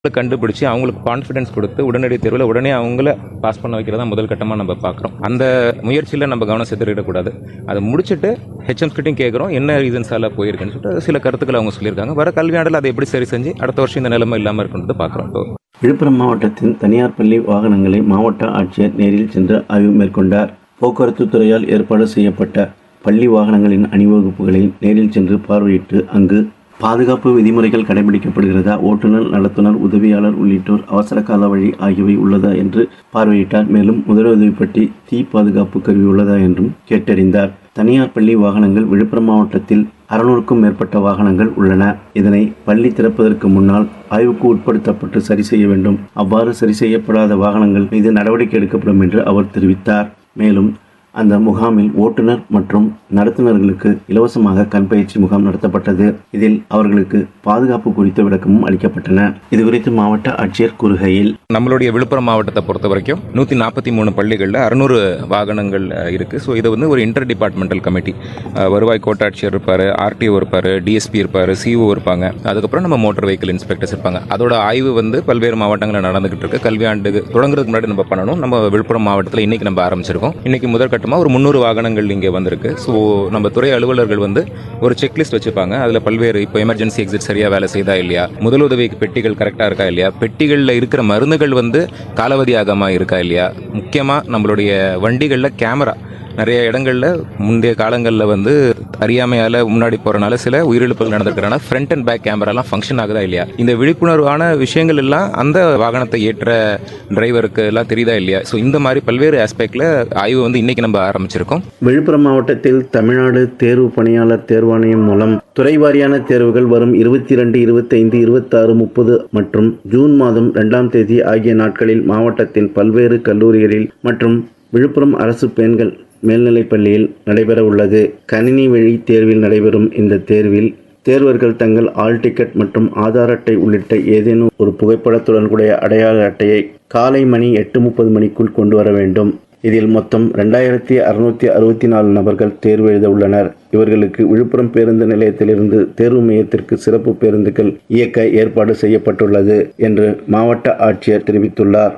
கண்டுபிடிச்சி அவங்களுக்கு கான்ஃபிடன்ஸ் கொடுத்து உடனடி தேர்வில் உடனே அவங்கள பாஸ் பண்ண வைக்கிறதா முதல் கட்டமாக நம்ம பார்க்குறோம் அந்த முயற்சியில் நம்ம கவனம் செலுத்திடக்கூடாது அதை முடிச்சுட்டு ஹெச்எம்ஸ் கிட்டையும் கேட்குறோம் என்ன ரீசன்ஸால் போயிருக்குன்னு சொல்லிட்டு சில கருத்துக்களை அவங்க சொல்லியிருக்காங்க வர கல்வியாண்டில் அதை எப்படி சரி செஞ்சு அடுத்த வருஷம் இந்த நிலைமை இல்லாமல் இருக்குன்றது பார்க்குறோம் இப்போ விழுப்புரம் மாவட்டத்தின் தனியார் பள்ளி வாகனங்களை மாவட்ட ஆட்சியர் நேரில் சென்று ஆய்வு மேற்கொண்டார் போக்குவரத்து துறையால் ஏற்பாடு செய்யப்பட்ட பள்ளி வாகனங்களின் அணிவகுப்புகளை நேரில் சென்று பார்வையிட்டு அங்கு பாதுகாப்பு விதிமுறைகள் கடைபிடிக்கப்படுகிறதா ஓட்டுநர் நடத்துனர் உதவியாளர் உள்ளிட்டோர் அவசர கால வழி ஆகியவை உள்ளதா என்று பார்வையிட்டார் மேலும் முதலுதவி பற்றி தீ பாதுகாப்பு கருவி உள்ளதா என்றும் கேட்டறிந்தார் தனியார் பள்ளி வாகனங்கள் விழுப்புரம் மாவட்டத்தில் அறுநூறுக்கும் மேற்பட்ட வாகனங்கள் உள்ளன இதனை பள்ளி திறப்பதற்கு முன்னால் ஆய்வுக்கு உட்படுத்தப்பட்டு சரி செய்ய வேண்டும் அவ்வாறு சரி செய்யப்படாத வாகனங்கள் மீது நடவடிக்கை எடுக்கப்படும் என்று அவர் தெரிவித்தார் மேலும் அந்த முகாமில் ஓட்டுநர் மற்றும் நடத்துனர்களுக்கு இலவசமாக கண் பயிற்சி முகாம் நடத்தப்பட்டது இதில் அவர்களுக்கு பாதுகாப்பு குறித்த விளக்கமும் அளிக்கப்பட்டன இதுகுறித்து மாவட்ட ஆட்சியர் கூறுகையில் நம்மளுடைய விழுப்புரம் மாவட்டத்தை பொறுத்த வரைக்கும் நூற்றி நாற்பத்தி மூணு பள்ளிகளில் அறுநூறு வாகனங்கள் இருக்குது ஸோ இது வந்து ஒரு இன்டர் டிபார்ட்மெண்டல் கமிட்டி வருவாய் கோட்டாட்சியர் இருப்பார் ஆர்டிஓ இருப்பார் டிஎஸ்பி இருப்பார் சிஓ இருப்பாங்க அதுக்கப்புறம் நம்ம மோட்டார் வெஹிக்கிள் இன்ஸ்பெக்டர்ஸ் இருப்பாங்க அதோட ஆய்வு வந்து பல்வேறு மாவட்டங்களில் நடந்துகிட்டு இருக்கு கல்வியாண்டு தொடங்குறதுக்கு முன்னாடி நம்ம பண்ணணும் நம்ம விழுப்புரம் மாவட்டத்தில் இன்னைக்கு நம்ம ஆரம்பிச்சிருக்கோம் இன்னைக்கு முதற்கட்டமாக ஒரு முந்நூறு வாகனங்கள் இங்கே வந்திருக்கு ஸோ நம்ம துறை அலுவலர்கள் வந்து ஒரு செக்லிஸ்ட் வச்சுப்பாங்க அதில் பல்வேறு இப்போ எமர்ஜென்சி எக்ஸிட் சரியாக வேலை செய்தா இல்லையா முதலுதவி பெட்டிகள் கரெக்டாக இருக்கா இல்லையா பெட்டிகளில் இருக்கிற மருந்துகள் வந்து காலாவதி ஆகாமல் இருக்கா இல்லையா முக்கியமாக நம்மளுடைய வண்டிகளில் கேமரா நிறைய இடங்களில் முந்தைய காலங்களில் வந்து அறியாமையால் முன்னாடி போகிறனால சில உயிரிழப்புகள் நடந்திருக்கிறனால ஃப்ரண்ட் அண்ட் பேக் கேமராலாம் ஃபங்க்ஷன் ஆகுதா இல்லையா இந்த விழிப்புணர்வான விஷயங்கள் எல்லாம் அந்த வாகனத்தை ஏற்ற டிரைவருக்கு எல்லாம் தெரியுதா இல்லையா ஸோ இந்த மாதிரி பல்வேறு ஆஸ்பெக்டில் ஆய்வு வந்து இன்னைக்கு நம்ம ஆரம்பிச்சிருக்கோம் விழுப்புரம் மாவட்டத்தில் தமிழ்நாடு தேர்வு பணியாளர் தேர்வாணையம் மூலம் துறை வாரியான தேர்வுகள் வரும் இருபத்தி ரெண்டு இருபத்தைந்து இருபத்தாறு முப்பது மற்றும் ஜூன் மாதம் இரண்டாம் தேதி ஆகிய நாட்களில் மாவட்டத்தின் பல்வேறு கல்லூரிகளில் மற்றும் விழுப்புரம் அரசு பெண்கள் மேல்நிலைப் பள்ளியில் நடைபெற உள்ளது கணினி வழி தேர்வில் நடைபெறும் இந்த தேர்வில் தேர்வர்கள் தங்கள் ஆல் டிக்கெட் மற்றும் ஆதார் அட்டை உள்ளிட்ட ஏதேனும் ஒரு புகைப்படத்துடன் கூடிய அடையாள அட்டையை காலை மணி எட்டு முப்பது மணிக்குள் கொண்டு வர வேண்டும் இதில் மொத்தம் ரெண்டாயிரத்தி அறுநூத்தி அறுபத்தி நாலு நபர்கள் தேர்வு எழுத உள்ளனர் இவர்களுக்கு விழுப்புரம் பேருந்து நிலையத்திலிருந்து தேர்வு மையத்திற்கு சிறப்பு பேருந்துகள் இயக்க ஏற்பாடு செய்யப்பட்டுள்ளது என்று மாவட்ட ஆட்சியர் தெரிவித்துள்ளார்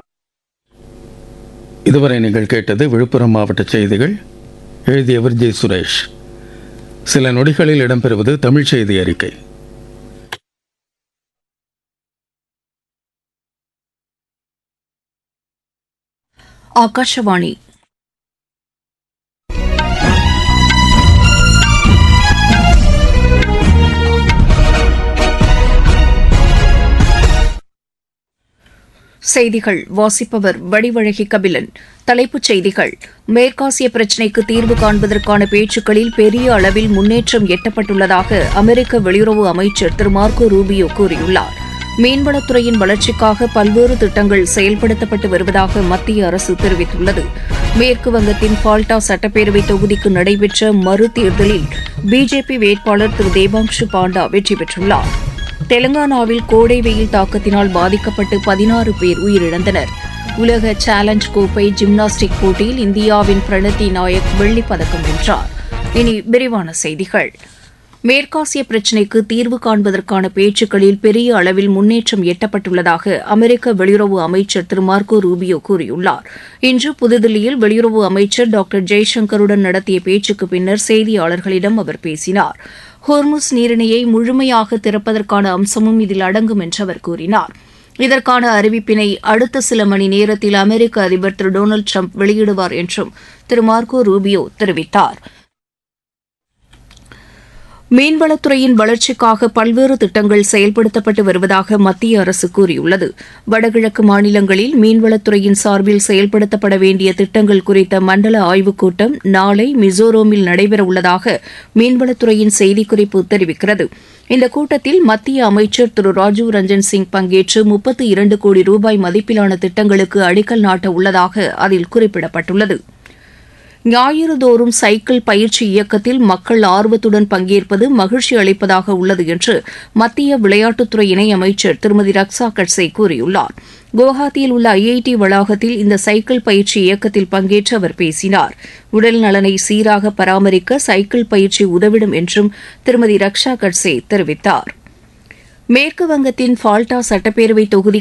இதுவரை நீங்கள் கேட்டது விழுப்புரம் மாவட்ட செய்திகள் எழுதியவர் ஜே சுரேஷ் சில நொடிகளில் இடம்பெறுவது தமிழ் செய்தி அறிக்கை ಆಕಾಶವಾಣಿ செய்திகள் வாசிப்பவர் வடிவழகி கபிலன் தலைப்புச் செய்திகள் மேற்காசிய பிரச்சினைக்கு தீர்வு காண்பதற்கான பேச்சுக்களில் பெரிய அளவில் முன்னேற்றம் எட்டப்பட்டுள்ளதாக அமெரிக்க வெளியுறவு அமைச்சர் திரு மார்க்கோ ரூபியோ கூறியுள்ளார் மீன்வளத்துறையின் வளர்ச்சிக்காக பல்வேறு திட்டங்கள் செயல்படுத்தப்பட்டு வருவதாக மத்திய அரசு தெரிவித்துள்ளது மேற்கு வங்கத்தின் பால்டா சட்டப்பேரவை தொகுதிக்கு நடைபெற்ற மறு தேர்தலில் பிஜேபி வேட்பாளர் திரு தேபாங்ஷு பாண்டா வெற்றி பெற்றுள்ளார் தெலங்கானாவில் கோடை வெயில் தாக்கத்தினால் பாதிக்கப்பட்டு பதினாறு பேர் உயிரிழந்தனர் உலக சேலஞ்ச் கோப்பை ஜிம்னாஸ்டிக் போட்டியில் இந்தியாவின் பிரணதி நாயக் வெள்ளிப் பதக்கம் வென்றார் இனி விரிவான செய்திகள் மேற்காசிய பிரச்சினைக்கு தீர்வு காண்பதற்கான பேச்சுக்களில் பெரிய அளவில் முன்னேற்றம் எட்டப்பட்டுள்ளதாக அமெரிக்க வெளியுறவு அமைச்சர் திரு மார்க்கோ ரூபியோ கூறியுள்ளார் இன்று புதுதில்லியில் வெளியுறவு அமைச்சர் டாக்டர் ஜெய்சங்கருடன் நடத்திய பேச்சுக்கு பின்னர் செய்தியாளர்களிடம் அவர் பேசினார் ஹோர்முஸ் நீரிணையை முழுமையாக திறப்பதற்கான அம்சமும் இதில் அடங்கும் என்று அவர் கூறினார் இதற்கான அறிவிப்பினை அடுத்த சில மணி நேரத்தில் அமெரிக்க அதிபர் திரு டொனால்டு ட்ரம்ப் வெளியிடுவார் என்றும் திரு மார்க்கோ ரூபியோ தெரிவித்தார் மீன்வளத்துறையின் வளர்ச்சிக்காக பல்வேறு திட்டங்கள் செயல்படுத்தப்பட்டு வருவதாக மத்திய அரசு கூறியுள்ளது வடகிழக்கு மாநிலங்களில் மீன்வளத்துறையின் சார்பில் செயல்படுத்தப்பட வேண்டிய திட்டங்கள் குறித்த மண்டல ஆய்வுக் கூட்டம் நாளை மிசோரமில் நடைபெறவுள்ளதாக மீன்வளத்துறையின் செய்திக்குறிப்பு தெரிவிக்கிறது இந்த கூட்டத்தில் மத்திய அமைச்சர் திரு ராஜீவ் ரஞ்சன் சிங் பங்கேற்று முப்பத்தி இரண்டு கோடி ரூபாய் மதிப்பிலான திட்டங்களுக்கு அடிக்கல் நாட்ட உள்ளதாக அதில் குறிப்பிடப்பட்டுள்ளது ஞாயிறுதோறும் சைக்கிள் பயிற்சி இயக்கத்தில் மக்கள் ஆர்வத்துடன் பங்கேற்பது மகிழ்ச்சி அளிப்பதாக உள்ளது என்று மத்திய விளையாட்டுத்துறை இணையமைச்சர் திருமதி ரக்ஷா கட்சே கூறியுள்ளார் குவஹாத்தியில் உள்ள ஐஐடி வளாகத்தில் இந்த சைக்கிள் பயிற்சி இயக்கத்தில் பங்கேற்று அவர் பேசினார் உடல் நலனை சீராக பராமரிக்க சைக்கிள் பயிற்சி உதவிடும் என்றும் திருமதி ரக்ஷா கட்சே தெரிவித்தார் மேற்கு வங்கத்தின் ஃபால்டா சட்டப்பேரவை தொகுதி